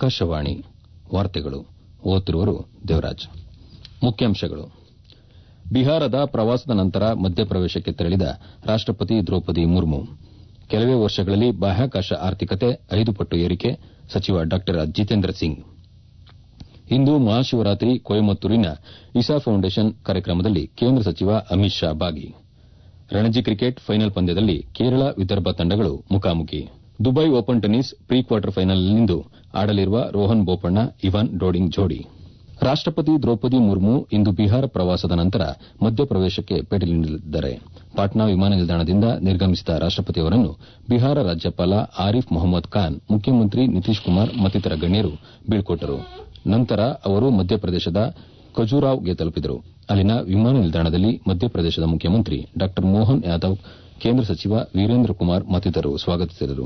ಆಕಾಶವಾಣಿ ವಾರ್ತೆಗಳು ಓದುತ್ತಿರುವರು ದೇವರಾಜ್ ಮುಖ್ಯಾಂಶಗಳು ಬಿಹಾರದ ಪ್ರವಾಸದ ನಂತರ ಮಧ್ಯಪ್ರವೇಶಕ್ಕೆ ತೆರಳಿದ ರಾಷ್ಟಪತಿ ದ್ರೌಪದಿ ಮುರ್ಮು ಕೆಲವೇ ವರ್ಷಗಳಲ್ಲಿ ಬಾಹ್ಯಾಕಾಶ ಆರ್ಥಿಕತೆ ಐದು ಪಟ್ಟು ಏರಿಕೆ ಸಚಿವ ಡಾ ಜಿತೇಂದ್ರ ಸಿಂಗ್ ಇಂದು ಮಹಾಶಿವರಾತ್ರಿ ಕೊಯಮತ್ತೂರಿನ ಇಸಾ ಫೌಂಡೇಶನ್ ಕಾರ್ಯಕ್ರಮದಲ್ಲಿ ಕೇಂದ್ರ ಸಚಿವ ಅಮಿತ್ ಶಾ ಭಾಗಿ ರಣಜಿ ಕ್ರಿಕೆಟ್ ಫೈನಲ್ ಪಂದ್ಯದಲ್ಲಿ ಕೇರಳ ವಿದರ್ಭ ತಂಡಗಳು ಮುಖಾಮುಖಿ Dubai open tennis pre quarter ಫೈನಲ್ನಲ್ಲಿಂದು ಆಡಲಿರುವ ರೋಹನ್ ಬೋಪಣ್ಣ ಇವಾನ್ ಡೋಡಿಂಗ್ ಜೋಡಿ ರಾಷ್ಟಪತಿ ದ್ರೌಪದಿ ಮುರ್ಮು ಇಂದು ಬಿಹಾರ ಪ್ರವಾಸದ ನಂತರ ಮಧ್ಯಪ್ರವೇಶಕ್ಕೆ ಭೇಟಿ ನೀಡಲಿದ್ದಾರೆ ಪಾಟ್ನಾ ವಿಮಾನ ನಿಲ್ದಾಣದಿಂದ ನಿರ್ಗಮಿಸಿದ ರಾಷ್ಟಪತಿಯವರನ್ನು ಬಿಹಾರ ರಾಜ್ಯಪಾಲ ಆರಿಫ್ ಮೊಹಮ್ಮದ್ ಖಾನ್ ಮುಖ್ಯಮಂತ್ರಿ ನಿತೀಶ್ ಕುಮಾರ್ ಮತ್ತಿತರ ಗಣ್ಯರು ಬೀಳ್ಕೊಟ್ಟರು ನಂತರ ಅವರು ಮಧ್ಯಪ್ರದೇಶದ ಖಜುರಾವ್ಗೆ ತಲುಪಿದರು ಅಲ್ಲಿನ ವಿಮಾನ ನಿಲ್ದಾಣದಲ್ಲಿ ಮಧ್ಯಪ್ರದೇಶದ ಮುಖ್ಯಮಂತ್ರಿ ಡಾ ಮೋಹನ್ ಯಾದವ್ ಕೇಂದ್ರ ಸಚಿವ ವೀರೇಂದ್ರ ಕುಮಾರ್ ಮತ್ತಿತರರು ಸ್ವಾಗತಿಸಿದರು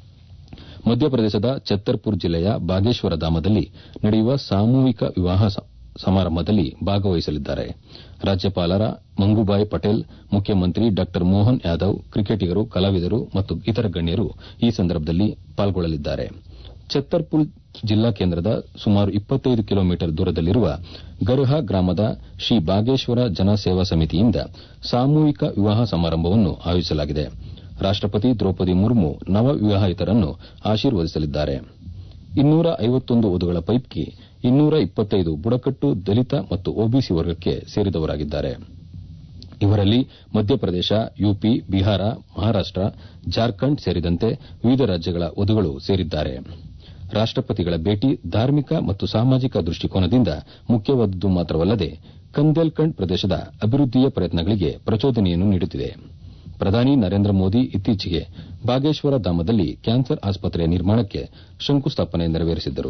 ಮಧ್ಯಪ್ರದೇಶದ ಛತ್ತರ್ಪುರ್ ಜಿಲ್ಲೆಯ ಬಾಗೇಶ್ವರ ಧಾಮದಲ್ಲಿ ನಡೆಯುವ ಸಾಮೂಹಿಕ ವಿವಾಹ ಸಮಾರಂಭದಲ್ಲಿ ಭಾಗವಹಿಸಲಿದ್ದಾರೆ ರಾಜ್ಯಪಾಲ ಮಂಗುಬಾಯ್ ಪಟೇಲ್ ಮುಖ್ಯಮಂತ್ರಿ ಡಾ ಮೋಹನ್ ಯಾದವ್ ಕ್ರಿಕೆಟಿಗರು ಕಲಾವಿದರು ಮತ್ತು ಇತರ ಗಣ್ಯರು ಈ ಸಂದರ್ಭದಲ್ಲಿ ಪಾಲ್ಗೊಳ್ಳಲಿದ್ದಾರೆ ಛತ್ತರ್ಪುರ್ ಜಿಲ್ಲಾ ಕೇಂದ್ರದ ಸುಮಾರು ಇಪ್ಪತ್ತೈದು ಕಿಲೋಮೀಟರ್ ದೂರದಲ್ಲಿರುವ ಗರ್ಹಾ ಗ್ರಾಮದ ಶ್ರೀ ಬಾಗೇಶ್ವರ ಜನ ಸೇವಾ ಸಮಿತಿಯಿಂದ ಸಾಮೂಹಿಕ ವಿವಾಹ ಸಮಾರಂಭವನ್ನು ಆಯೋಜಿಸಲಾಗಿದೆ ರಾಷ್ಟಪತಿ ದ್ರೌಪದಿ ಮುರ್ಮು ನವ ವಿವಾಹಿತರನ್ನು ಆಶೀರ್ವದಿಸಲಿದ್ದಾರೆ ಇನ್ನೂರ ಐವತ್ತೊಂದು ವಧುಗಳ ಪೈಕಿ ಇನ್ನೂರ ಇಪ್ಪತ್ತೈದು ಬುಡಕಟ್ಟು ದಲಿತ ಮತ್ತು ಒಬಿಸಿ ವರ್ಗಕ್ಕೆ ಸೇರಿದವರಾಗಿದ್ದಾರೆ ಇವರಲ್ಲಿ ಮಧ್ಯಪ್ರದೇಶ ಯುಪಿ ಬಿಹಾರ ಮಹಾರಾಷ್ಟ ಜಾರ್ಖಂಡ್ ಸೇರಿದಂತೆ ವಿವಿಧ ರಾಜ್ಯಗಳ ವಧುಗಳು ಸೇರಿದ್ದಾರೆ ರಾಷ್ಟಪತಿಗಳ ಭೇಟಿ ಧಾರ್ಮಿಕ ಮತ್ತು ಸಾಮಾಜಿಕ ದೃಷ್ಟಿಕೋನದಿಂದ ಮುಖ್ಯವಾದದ್ದು ಮಾತ್ರವಲ್ಲದೆ ಕಂದೇಲ್ಕಂಡ್ ಪ್ರದೇಶದ ಅಭಿವೃದ್ದಿಯ ಪ್ರಯತ್ನಗಳಿಗೆ ಪ್ರಚೋದನೆಯನ್ನು ನೀಡುತ್ತಿದೆ ಪ್ರಧಾನಿ ನರೇಂದ್ರ ಮೋದಿ ಇತ್ತೀಚೆಗೆ ಬಾಗೇಶ್ವರ ಧಾಮದಲ್ಲಿ ಕ್ಯಾನ್ಸರ್ ಆಸ್ಪತ್ರೆಯ ನಿರ್ಮಾಣಕ್ಕೆ ಶಂಕುಸ್ಥಾಪನೆ ನೆರವೇರಿಸಿದ್ದರು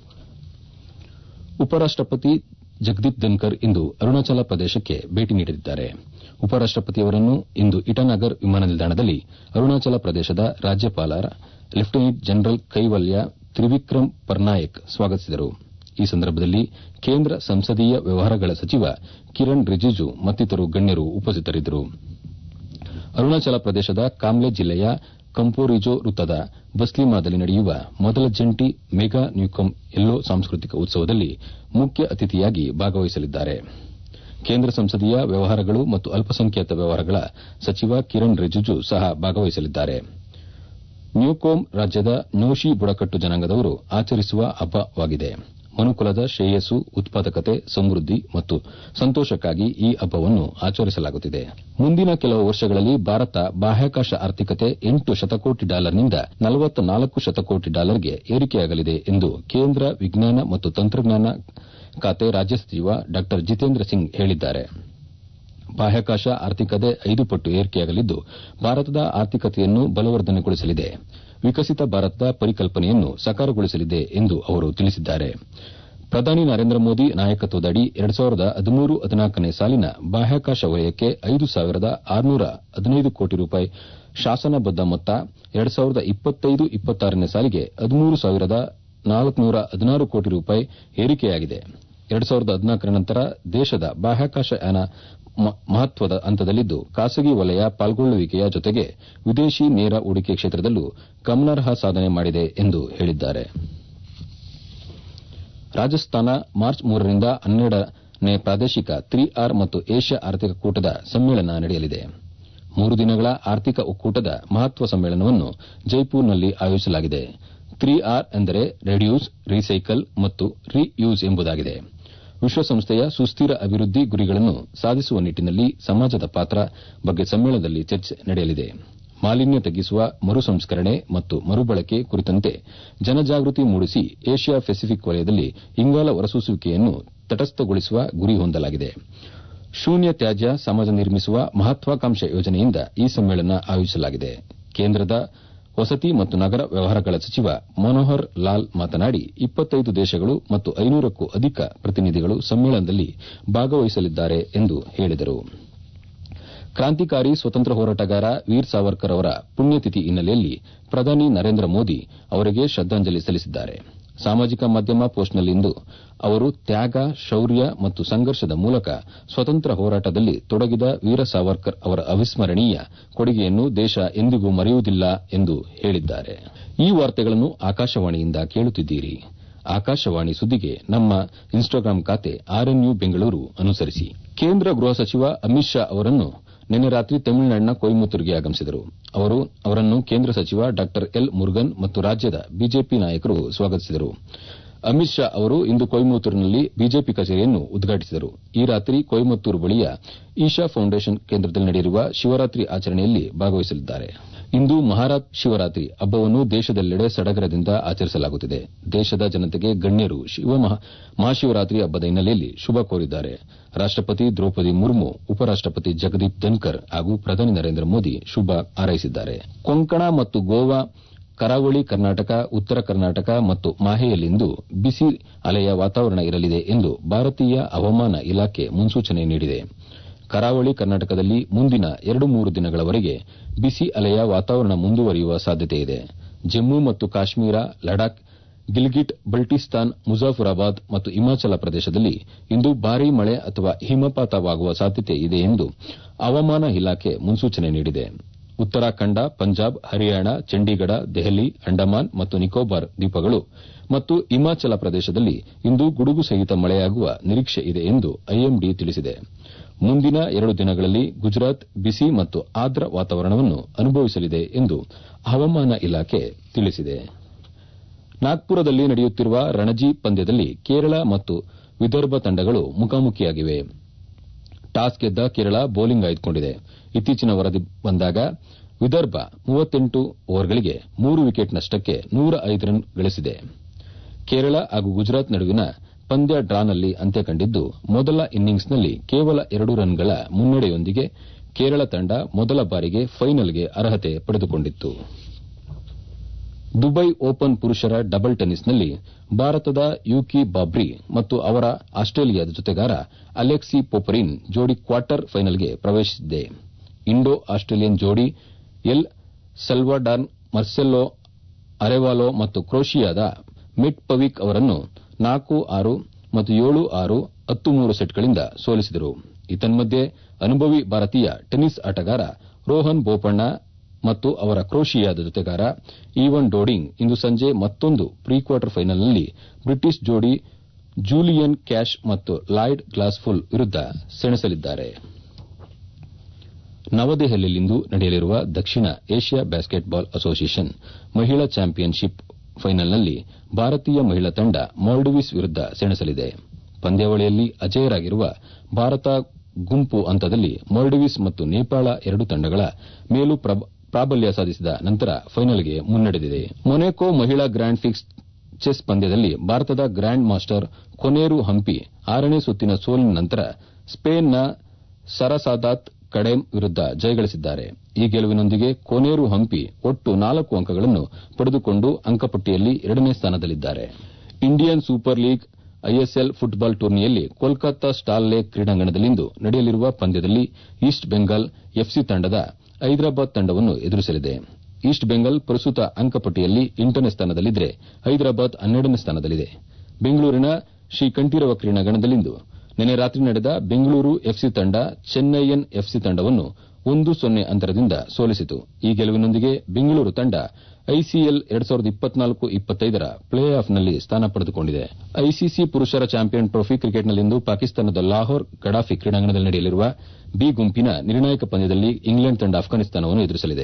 ಉಪರಾಷ್ಟಪತಿ ಜಗದೀಪ್ ಧನ್ಕರ್ ಇಂದು ಅರುಣಾಚಲ ಪ್ರದೇಶಕ್ಕೆ ಭೇಟಿ ನೀಡಲಿದ್ದಾರೆ ಉಪರಾಷ್ಟಪತಿಯವರನ್ನು ಇಂದು ಇಟಾನಗರ್ ವಿಮಾನ ನಿಲ್ದಾಣದಲ್ಲಿ ಅರುಣಾಚಲ ಪ್ರದೇಶದ ರಾಜ್ಯಪಾಲ ಲೆಫ್ಟಿನೆಂಟ್ ಜನರಲ್ ಕೈವಲ್ಯ ತ್ರಿವಿಕ್ರಮ್ ಪರ್ನಾಯಕ್ ಸ್ವಾಗತಿಸಿದರು ಈ ಸಂದರ್ಭದಲ್ಲಿ ಕೇಂದ್ರ ಸಂಸದೀಯ ವ್ಯವಹಾರಗಳ ಸಚಿವ ಕಿರಣ್ ರಿಜಿಜು ಮತ್ತಿತರರು ಗಣ್ಯರು ಉಪಸ್ಥಿತರಿದ್ದರು ಅರುಣಾಚಲ ಪ್ರದೇಶದ ಕಾಮ್ಲೆ ಜಿಲ್ಲೆಯ ಕಂಪೋರಿಜೋ ವೃತ್ತದ ಬಸ್ಲಿಮಾದಲ್ಲಿ ನಡೆಯುವ ಮೊದಲ ಜಂಟಿ ಮೆಗಾ ನ್ಯೂಕಮ್ ಎಲ್ಲೋ ಸಾಂಸ್ಕೃತಿಕ ಉತ್ಸವದಲ್ಲಿ ಮುಖ್ಯ ಅತಿಥಿಯಾಗಿ ಭಾಗವಹಿಸಲಿದ್ದಾರೆ ಕೇಂದ್ರ ಸಂಸದೀಯ ವ್ಯವಹಾರಗಳು ಮತ್ತು ಅಲ್ಪಸಂಖ್ಯಾತ ವ್ಯವಹಾರಗಳ ಸಚಿವ ಕಿರಣ್ ರಿಜಿಜು ಸಹ ಭಾಗವಹಿಸಲಿದ್ದಾರೆ ನ್ಯೂಕೋಮ್ ರಾಜ್ಯದ ನ್ಯೋಶಿ ಬುಡಕಟ್ಟು ಜನಾಂಗದವರು ಆಚರಿಸುವ ಹಬ್ಬವಾಗಿದೆ ಮನುಕುಲದ ಶ್ರೇಯಸ್ಸು ಉತ್ಪಾದಕತೆ ಸಮೃದ್ದಿ ಮತ್ತು ಸಂತೋಷಕ್ಕಾಗಿ ಈ ಹಬ್ಬವನ್ನು ಆಚರಿಸಲಾಗುತ್ತಿದೆ ಮುಂದಿನ ಕೆಲವು ವರ್ಷಗಳಲ್ಲಿ ಭಾರತ ಬಾಹ್ಯಾಕಾಶ ಆರ್ಥಿಕತೆ ಎಂಟು ಶತಕೋಟಿ ಡಾಲರ್ನಿಂದ ನಲವತ್ನಾಲ್ಕು ಶತಕೋಟಿ ಡಾಲರ್ಗೆ ಏರಿಕೆಯಾಗಲಿದೆ ಎಂದು ಕೇಂದ್ರ ವಿಜ್ಞಾನ ಮತ್ತು ತಂತ್ರಜ್ಞಾನ ಖಾತೆ ರಾಜ್ಯ ಸಚಿವ ಡಾ ಜಿತೇಂದ್ರ ಸಿಂಗ್ ಹೇಳಿದ್ದಾರೆ ಬಾಹ್ಯಾಕಾಶ ಆರ್ಥಿಕತೆ ಐದು ಪಟ್ಟು ಏರಿಕೆಯಾಗಲಿದ್ದು ಭಾರತದ ಆರ್ಥಿಕತೆಯನ್ನು ಬಲವರ್ಧನೆಗೊಳಿಸಲಿದೆ ವಿಕಸಿತ ಭಾರತದ ಪರಿಕಲ್ಪನೆಯನ್ನು ಸಾಕಾರಗೊಳಿಸಲಿದೆ ಎಂದು ಅವರು ತಿಳಿಸಿದ್ದಾರೆ ಪ್ರಧಾನಿ ನರೇಂದ್ರ ಮೋದಿ ನಾಯಕತ್ವದ ಅಡಿ ಎರಡು ಸಾವಿರದ ಹದಿಮೂರು ಹದಿನಾಲ್ಕನೇ ಸಾಲಿನ ಬಾಹ್ಯಾಕಾಶ ವಲಯಕ್ಕೆ ಐದು ಸಾವಿರದ ಆರುನೂರ ಹದಿನೈದು ಕೋಟಿ ರೂಪಾಯಿ ಶಾಸನಬದ್ದ ಮೊತ್ತ ಎರಡು ಸಾವಿರದ ಇಪ್ಪತ್ತೈದು ಇಪ್ಪತ್ತಾರನೇ ಸಾಲಿಗೆ ಹದಿಮೂರು ಸಾವಿರದ ನಾಲ್ಕುನೂರ ಹದಿನಾರು ಕೋಟಿ ರೂಪಾಯಿ ಏರಿಕೆಯಾಗಿದೆ ಎರಡು ಸಾವಿರದ ಹದಿನಾಲ್ಕರ ನಂತರ ದೇಶದ ಬಾಹ್ಯಾಕಾಶ ಯಾನ ಮಹತ್ವದ ಹಂತದಲ್ಲಿದ್ದು ಖಾಸಗಿ ವಲಯ ಪಾಲ್ಗೊಳ್ಳುವಿಕೆಯ ಜೊತೆಗೆ ವಿದೇಶಿ ನೇರ ಹೂಡಿಕೆ ಕ್ಷೇತ್ರದಲ್ಲೂ ಗಮನಾರ್ಹ ಸಾಧನೆ ಮಾಡಿದೆ ಎಂದು ಹೇಳಿದ್ದಾರೆ ರಾಜಸ್ಥಾನ ಮಾರ್ಚ್ ಮೂರರಿಂದ ಹನ್ನೆರಡನೇ ಪ್ರಾದೇಶಿಕ ತ್ರಿ ಆರ್ ಮತ್ತು ಏಷ್ಯಾ ಆರ್ಥಿಕ ಕೂಟದ ಸಮ್ಮೇಳನ ನಡೆಯಲಿದೆ ಮೂರು ದಿನಗಳ ಆರ್ಥಿಕ ಒಕ್ಕೂಟದ ಮಹತ್ವ ಸಮ್ಮೇಳನವನ್ನು ಜೈಪುರ್ನಲ್ಲಿ ಆಯೋಜಿಸಲಾಗಿದೆ ತ್ರಿ ಆರ್ ಎಂದರೆ ರೆಡ್ಯೂಸ್ ರೀಸೈಕಲ್ ಮತ್ತು ರೀಯೂಸ್ ಎಂಬುದಾಗಿದೆ ವಿಶ್ವಸಂಸ್ಥೆಯ ಸುಸ್ತಿರ ಅಭಿವೃದ್ದಿ ಗುರಿಗಳನ್ನು ಸಾಧಿಸುವ ನಿಟ್ಟಿನಲ್ಲಿ ಸಮಾಜದ ಪಾತ್ರ ಬಗ್ಗೆ ಸಮ್ಮೇಳನದಲ್ಲಿ ಚರ್ಚೆ ನಡೆಯಲಿದೆ ಮಾಲಿನ್ಯ ತಗ್ಗಿಸುವ ಮರು ಸಂಸ್ಕರಣೆ ಮತ್ತು ಮರುಬಳಕೆ ಕುರಿತಂತೆ ಜನಜಾಗೃತಿ ಮೂಡಿಸಿ ಏಷ್ಯಾ ಪೆಸಿಫಿಕ್ ವಲಯದಲ್ಲಿ ಇಂಗಾಲ ಹೊರಸೂಸುವಿಕೆಯನ್ನು ತಟಸ್ಥಗೊಳಿಸುವ ಗುರಿ ಹೊಂದಲಾಗಿದೆ ಶೂನ್ಯ ತ್ಯಾಜ್ಯ ಸಮಾಜ ನಿರ್ಮಿಸುವ ಮಹತ್ವಾಕಾಂಕ್ಷೆ ಯೋಜನೆಯಿಂದ ಈ ಸಮ್ಮೇಳನ ಆಯೋಜಿಸಲಾಗಿದೆ ಕೇಂದ್ರದ ವಸತಿ ಮತ್ತು ನಗರ ವ್ಯವಹಾರಗಳ ಸಚಿವ ಮನೋಹರ್ ಲಾಲ್ ಮಾತನಾಡಿ ಇಪ್ಪತ್ತೈದು ದೇಶಗಳು ಮತ್ತು ಐನೂರಕ್ಕೂ ಅಧಿಕ ಪ್ರತಿನಿಧಿಗಳು ಸಮ್ಮೇಳನದಲ್ಲಿ ಭಾಗವಹಿಸಲಿದ್ದಾರೆ ಎಂದು ಹೇಳಿದರು ಕ್ರಾಂತಿಕಾರಿ ಸ್ವತಂತ್ರ ಹೋರಾಟಗಾರ ವೀರ್ ಸಾವರ್ಕರ್ ಅವರ ಪುಣ್ಯತಿಥಿ ಹಿನ್ನೆಲೆಯಲ್ಲಿ ಪ್ರಧಾನಿ ನರೇಂದ್ರ ಮೋದಿ ಅವರಿಗೆ ಶ್ರದ್ದಾಂಜಲಿ ಸಲ್ಲಿಸಿದ್ದಾರೆ ಸಾಮಾಜಿಕ ಮಾಧ್ಯಮ ಪೋಸ್ಟ್ನಲ್ಲಿಂದು ಅವರು ತ್ಯಾಗ ಶೌರ್ಯ ಮತ್ತು ಸಂಘರ್ಷದ ಮೂಲಕ ಸ್ವತಂತ್ರ ಹೋರಾಟದಲ್ಲಿ ತೊಡಗಿದ ವೀರ ಸಾವರ್ಕರ್ ಅವರ ಅವಿಸ್ಮರಣೀಯ ಕೊಡುಗೆಯನ್ನು ದೇಶ ಎಂದಿಗೂ ಮರೆಯುವುದಿಲ್ಲ ಎಂದು ಹೇಳಿದ್ದಾರೆ ಈ ವಾರ್ತೆಗಳನ್ನು ಆಕಾಶವಾಣಿಯಿಂದ ಕೇಳುತ್ತಿದ್ದೀರಿ ಆಕಾಶವಾಣಿ ಸುದ್ದಿಗೆ ನಮ್ಮ ಇನ್ಸ್ಟಾಗ್ರಾಂ ಖಾತೆ ಆರ್ಎನ್ಯು ಬೆಂಗಳೂರು ಅನುಸರಿಸಿ ಕೇಂದ್ರ ಗೃಹ ಸಚಿವ ಅಮಿತ್ ಶಾ ಅವರನ್ನು ನಿನ್ನೆ ರಾತ್ರಿ ತಮಿಳುನಾಡಿನ ಕೊಯಮತ್ತೂರಿಗೆ ಆಗಮಿಸಿದರು ಅವರು ಅವರನ್ನು ಕೇಂದ್ರ ಸಚಿವ ಡಾ ಎಲ್ ಮುರುಗನ್ ಮತ್ತು ರಾಜ್ಯದ ಬಿಜೆಪಿ ನಾಯಕರು ಸ್ವಾಗತಿಸಿದರು ಅಮಿತ್ ಶಾ ಅವರು ಇಂದು ಕೊಯಮತ್ತೂರಿನಲ್ಲಿ ಬಿಜೆಪಿ ಕಚೇರಿಯನ್ನು ಉದ್ಘಾಟಿಸಿದರು ಈ ರಾತ್ರಿ ಕೊಯಮತ್ತೂರು ಬಳಿಯ ಈಶಾ ಫೌಂಡೇಶನ್ ಕೇಂದ್ರದಲ್ಲಿ ನಡೆಯಲಿರುವ ಶಿವರಾತ್ರಿ ಆಚರಣೆಯಲ್ಲಿ ಭಾಗವಹಿಸಲಿದ್ದಾರೆ ಇಂದು ಮಹಾಶಿವರಾತ್ರಿ ಹಬ್ಬವನ್ನು ದೇಶದೆಲ್ಲೆಡೆ ಸಡಗರದಿಂದ ಆಚರಿಸಲಾಗುತ್ತಿದೆ ದೇಶದ ಜನತೆಗೆ ಗಣ್ಯರು ಮಹಾಶಿವರಾತ್ರಿ ಹಬ್ಬದ ಹಿನ್ನೆಲೆಯಲ್ಲಿ ಶುಭ ಕೋರಿದ್ದಾರೆ ರಾಷ್ಟಪತಿ ದ್ರೌಪದಿ ಮುರ್ಮು ಉಪರಾಷ್ಟಪತಿ ಜಗದೀಪ್ ಧನ್ಕರ್ ಹಾಗೂ ಪ್ರಧಾನಿ ನರೇಂದ್ರ ಮೋದಿ ಶುಭ ಹಾರೈಸಿದ್ದಾರೆ ಕೊಂಕಣ ಮತ್ತು ಗೋವಾ ಕರಾವಳಿ ಕರ್ನಾಟಕ ಉತ್ತರ ಕರ್ನಾಟಕ ಮತ್ತು ಮಾಹೆಯಲ್ಲಿಂದು ಬಿಸಿ ಅಲೆಯ ವಾತಾವರಣ ಇರಲಿದೆ ಎಂದು ಭಾರತೀಯ ಹವಾಮಾನ ಇಲಾಖೆ ಮುನ್ಸೂಚನೆ ನೀಡಿದೆ ಕರಾವಳಿ ಕರ್ನಾಟಕದಲ್ಲಿ ಮುಂದಿನ ಎರಡು ಮೂರು ದಿನಗಳವರೆಗೆ ಬಿಸಿ ಅಲೆಯ ವಾತಾವರಣ ಮುಂದುವರಿಯುವ ಸಾಧ್ಯತೆಯಿದೆ ಜಮ್ಮು ಮತ್ತು ಕಾಶ್ಮೀರ ಲಡಾಖ್ ಗಿಲ್ಗಿಟ್ ಬಲ್ಟಿಸ್ತಾನ್ ಮುಜಾಫರಾಬಾದ್ ಮತ್ತು ಹಿಮಾಚಲ ಪ್ರದೇಶದಲ್ಲಿ ಇಂದು ಭಾರೀ ಮಳೆ ಅಥವಾ ಹಿಮಪಾತವಾಗುವ ಸಾಧ್ಯತೆ ಇದೆ ಎಂದು ಹವಾಮಾನ ಇಲಾಖೆ ಮುನ್ಸೂಚನೆ ನೀಡಿದೆ ಉತ್ತರಾಖಂಡ ಪಂಜಾಬ್ ಹರಿಯಾಣ ಚಂಡೀಗಢ ದೆಹಲಿ ಅಂಡಮಾನ್ ಮತ್ತು ನಿಕೋಬಾರ್ ದ್ವೀಪಗಳು ಮತ್ತು ಹಿಮಾಚಲ ಪ್ರದೇಶದಲ್ಲಿ ಇಂದು ಗುಡುಗು ಸಹಿತ ಮಳೆಯಾಗುವ ನಿರೀಕ್ಷೆ ಇದೆ ಎಂದು ಐಎಂಡಿ ತಿಳಿಸಿದೆ ಮುಂದಿನ ಎರಡು ದಿನಗಳಲ್ಲಿ ಗುಜರಾತ್ ಬಿಸಿ ಮತ್ತು ಆರ್ದ್ರ ವಾತಾವರಣವನ್ನು ಅನುಭವಿಸಲಿದೆ ಎಂದು ಹವಾಮಾನ ಇಲಾಖೆ ತಿಳಿಸಿದೆ ನಾಗ್ಪುರದಲ್ಲಿ ನಡೆಯುತ್ತಿರುವ ರಣಜಿ ಪಂದ್ಯದಲ್ಲಿ ಕೇರಳ ಮತ್ತು ವಿದರ್ಭ ತಂಡಗಳು ಮುಖಾಮುಖಿಯಾಗಿವೆ ಟಾಸ್ ಗೆದ್ದ ಕೇರಳ ಬೌಲಿಂಗ್ ಆಯ್ದುಕೊಂಡಿದೆ ಇತ್ತೀಚಿನ ವರದಿ ಬಂದಾಗ ವಿದರ್ಭ ಓವರ್ಗಳಿಗೆ ಮೂರು ವಿಕೆಟ್ ನಷ್ಟಕ್ಕೆ ನೂರ ಐದು ರನ್ ಗಳಿಸಿದೆ ಕೇರಳ ಹಾಗೂ ಗುಜರಾತ್ ನಡುವಿನ ಪಂದ್ಯ ಡ್ರಾನಲ್ಲಿ ಅಂತ್ಯ ಕಂಡಿದ್ದು ಮೊದಲ ಇನ್ನಿಂಗ್ಸ್ನಲ್ಲಿ ಕೇವಲ ಎರಡು ರನ್ಗಳ ಮುನ್ನಡೆಯೊಂದಿಗೆ ಕೇರಳ ತಂಡ ಮೊದಲ ಬಾರಿಗೆ ಫೈನಲ್ಗೆ ಅರ್ಹತೆ ಪಡೆದುಕೊಂಡಿತ್ತು ದುಬೈ ಓಪನ್ ಪುರುಷರ ಡಬಲ್ ಟೆನ್ನಿಸ್ನಲ್ಲಿ ಭಾರತದ ಯೂಕಿ ಬಾಬ್ರಿ ಮತ್ತು ಅವರ ಆಸ್ಟ್ರೇಲಿಯಾದ ಜೊತೆಗಾರ ಅಲೆಕ್ಸಿ ಪೊಪರಿನ್ ಜೋಡಿ ಕ್ವಾರ್ಟರ್ ಫೈನಲ್ಗೆ ಪ್ರವೇಶಿಸಿದೆ ಇಂಡೋ ಆಸ್ಟ್ರೇಲಿಯನ್ ಜೋಡಿ ಎಲ್ ಸಲ್ವಾಡಾರ್ನ್ ಮಾರ್ಸೆಲೋ ಅರೆವಾಲೋ ಮತ್ತು ಕ್ರೊಷಿಯಾದ ಮಿಟ್ ಪವಿಕ್ ಅವರನ್ನು ನಾಲ್ಕು ಆರು ಮತ್ತು ಏಳು ಆರು ಹತ್ತು ಮೂರು ಸೆಟ್ಗಳಿಂದ ಸೋಲಿಸಿದರು ಏತನ್ಮಧ್ಯೆ ಅನುಭವಿ ಭಾರತೀಯ ಟೆನ್ನಿಸ್ ಆಟಗಾರ ರೋಹನ್ ಬೋಪಣ್ಣ ಮತ್ತು ಅವರ ಕ್ರೊಷಿಯಾದ ಜೊತೆಗಾರ ಈವನ್ ಡೋಡಿಂಗ್ ಇಂದು ಸಂಜೆ ಮತ್ತೊಂದು ಪ್ರೀ ಕ್ವಾರ್ಟರ್ ಫೈನಲ್ನಲ್ಲಿ ಬ್ರಿಟಿಷ್ ಜೋಡಿ ಜೂಲಿಯನ್ ಕ್ಯಾಶ್ ಮತ್ತು ಲಾಯ್ಡ್ ಗ್ಲಾಸ್ಫುಲ್ ವಿರುದ್ದ ಸೆಣಸಲಿದ್ದಾರೆ ನವದೆಹಲಿಯಲ್ಲಿಂದು ನಡೆಯಲಿರುವ ದಕ್ಷಿಣ ಏಷ್ಯಾ ಬ್ಯಾಸ್ಕೆಟ್ಬಾಲ್ ಅಸೋಸಿಯೇಷನ್ ಮಹಿಳಾ ಚಾಂಪಿಯನ್ಶಿಪ್ ಫೈನಲ್ನಲ್ಲಿ ಭಾರತೀಯ ಮಹಿಳಾ ತಂಡ ಮಾಲ್ಡೀವ್ಸ್ ವಿರುದ್ದ ಸೆಣಸಲಿದೆ ಪಂದ್ಯಾವಳಿಯಲ್ಲಿ ಅಜೇಯರಾಗಿರುವ ಭಾರತ ಗುಂಪು ಹಂತದಲ್ಲಿ ಮಾಲ್ಡೀವ್ಸ್ ಮತ್ತು ನೇಪಾಳ ಎರಡು ತಂಡಗಳ ಮೇಲೂ ಪ್ರಾಬಲ್ಯ ಸಾಧಿಸಿದ ನಂತರ ಫೈನಲ್ಗೆ ಮುನ್ನಡೆದಿದೆ ಮೊನಾಕೊ ಮಹಿಳಾ ಗ್ರ್ಯಾಂಡ್ ಫಿಕ್ಸ್ ಚೆಸ್ ಪಂದ್ಯದಲ್ಲಿ ಭಾರತದ ಗ್ರ್ಯಾಂಡ್ ಮಾಸ್ಟರ್ ಕೊನೇರು ಹಂಪಿ ಆರನೇ ಸುತ್ತಿನ ಸೋಲಿನ ನಂತರ ಸ್ಪೇನ್ನ ಸರಸಾದಾತ್ ಕಡೆಮ್ ವಿರುದ್ದ ಜಯಗಳಿಸಿದ್ದಾರೆ ಈ ಗೆಲುವಿನೊಂದಿಗೆ ಕೊನೇರು ಹಂಪಿ ಒಟ್ಟು ನಾಲ್ಕು ಅಂಕಗಳನ್ನು ಪಡೆದುಕೊಂಡು ಅಂಕಪಟ್ಟಿಯಲ್ಲಿ ಎರಡನೇ ಸ್ಥಾನದಲ್ಲಿದ್ದಾರೆ Indian super league ISL football ಟೂರ್ನಿಯಲ್ಲಿ ಕೋಲ್ಕತಾ ಸ್ಟಾರ್ ಲೇಕ್ ಕ್ರೀಡಾಂಗಣದಲ್ಲಿಂದು ನಡೆಯಲಿರುವ ಪಂದ್ಯದಲ್ಲಿ ಈಸ್ಟ್ ಬೆಂಗಾಲ್ ಎಫ್ಸಿ ತಂಡದ ಹೈದರಾಬಾದ್ ತಂಡವನ್ನು ಎದುರಿಸಲಿದೆ ಈಸ್ಟ್ ಬೆಂಗಾಲ್ ಪ್ರಸ್ತುತ ಅಂಕಪಟ್ಟಿಯಲ್ಲಿ ಎಂಟನೇ ಸ್ಥಾನದಲ್ಲಿದ್ದರೆ ಹೈದರಾಬಾದ್ ಹನ್ನೆರಡನೇ ಸ್ಥಾನದಲ್ಲಿದೆ ಬೆಂಗಳೂರಿನ ಶ್ರೀಕಂಠೀರವ ಕ್ರೀಡಾಂಗಣದಲ್ಲಿಂದು ನಿನ್ನೆ ರಾತ್ರಿ ನಡೆದ ಬೆಂಗಳೂರು ಎಫ್ಸಿ ತಂಡ ಚೆನ್ನೈಯನ್ ಎಫ್ಸಿ ತಂಡವನ್ನು ಒಂದು ಸೊನ್ನೆ ಅಂತರದಿಂದ ಸೋಲಿಸಿತು ಈ ಗೆಲುವಿನೊಂದಿಗೆ ಬೆಂಗಳೂರು ತಂಡ ಐಸಿಎಲ್ ರ ಪ್ಲೇ ಆಫ್ನಲ್ಲಿ ಸ್ಥಾನ ಪಡೆದುಕೊಂಡಿದೆ ಐಸಿಸಿ ಪುರುಷರ ಚಾಂಪಿಯನ್ ಟ್ರೋಫಿ ಕ್ರಿಕೆಟ್ನಲ್ಲಿಂದು ಪಾಕಿಸ್ತಾನದ ಲಾಹೋರ್ ಗಡಾಫಿ ಕ್ರೀಡಾಂಗಣದಲ್ಲಿ ನಡೆಯಲಿರುವ ಬಿ ಗುಂಪಿನ ನಿರ್ಣಾಯಕ ಪಂದ್ಯದಲ್ಲಿ ಇಂಗ್ಲೆಂಡ್ ತಂಡ ಅಫ್ಘಾನಿಸ್ತಾನವನ್ನು ಎದುರಿಸಲಿದೆ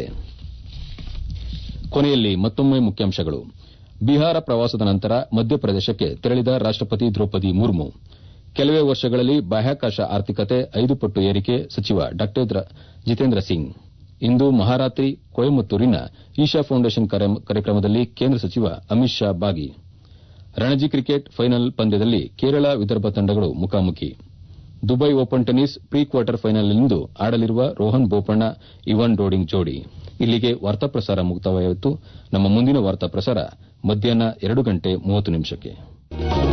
ಕೊನೆಯಲ್ಲಿ ಮತ್ತೊಮ್ಮೆ ಮುಖ್ಯಾಂಶಗಳು ಬಿಹಾರ ಪ್ರವಾಸದ ನಂತರ ಮಧ್ಯಪ್ರದೇಶಕ್ಕೆ ತೆರಳಿದ ರಾಷ್ಟಪತಿ ದ್ರೌಪದಿ ಮುರ್ಮು ಕೆಲವೇ ವರ್ಷಗಳಲ್ಲಿ ಬಾಹ್ಯಾಕಾಶ ಆರ್ಥಿಕತೆ ಐದು ಪಟ್ಟು ಏರಿಕೆ ಸಚಿವ ಡಾ ಜಿತೇಂದ್ರ ಸಿಂಗ್ ಇಂದು ಮಹಾರಾತ್ರಿ ಕೊಯಮತ್ತೂರಿನ ಈಶಾ ಫೌಂಡೇಶನ್ ಕಾರ್ಯಕ್ರಮದಲ್ಲಿ ಕೇಂದ್ರ ಸಚಿವ ಅಮಿತ್ ಶಾ ಭಾಗಿ ರಣಜಿ ಕ್ರಿಕೆಟ್ ಫೈನಲ್ ಪಂದ್ಯದಲ್ಲಿ ಕೇರಳ ವಿದರ್ಭ ತಂಡಗಳು ಮುಖಾಮುಖಿ Dubai open tennis pre quarter ಫೈನಲ್ನಲ್ಲಿಂದು ಆಡಲಿರುವ ರೋಹನ್ ಬೋಪಣ್ಣ ಇವಾನ್ ಡೋಡಿಂಗ್ ಜೋಡಿ ಇಲ್ಲಿಗೆ ವಾರ್ತಾ ಪ್ರಸಾರ ಮುಕ್ತಾಯವಾಯಿತು ನಮ್ಮ ಮುಂದಿನ ವಾರ್ತಾ ಪ್ರಸಾರ ಮಧ್ಯಾಹ್ನ ಎರಡು ಗಂಟೆ ಮೂವತ್ತು ನಿಮಿಷಕ್ಕೆ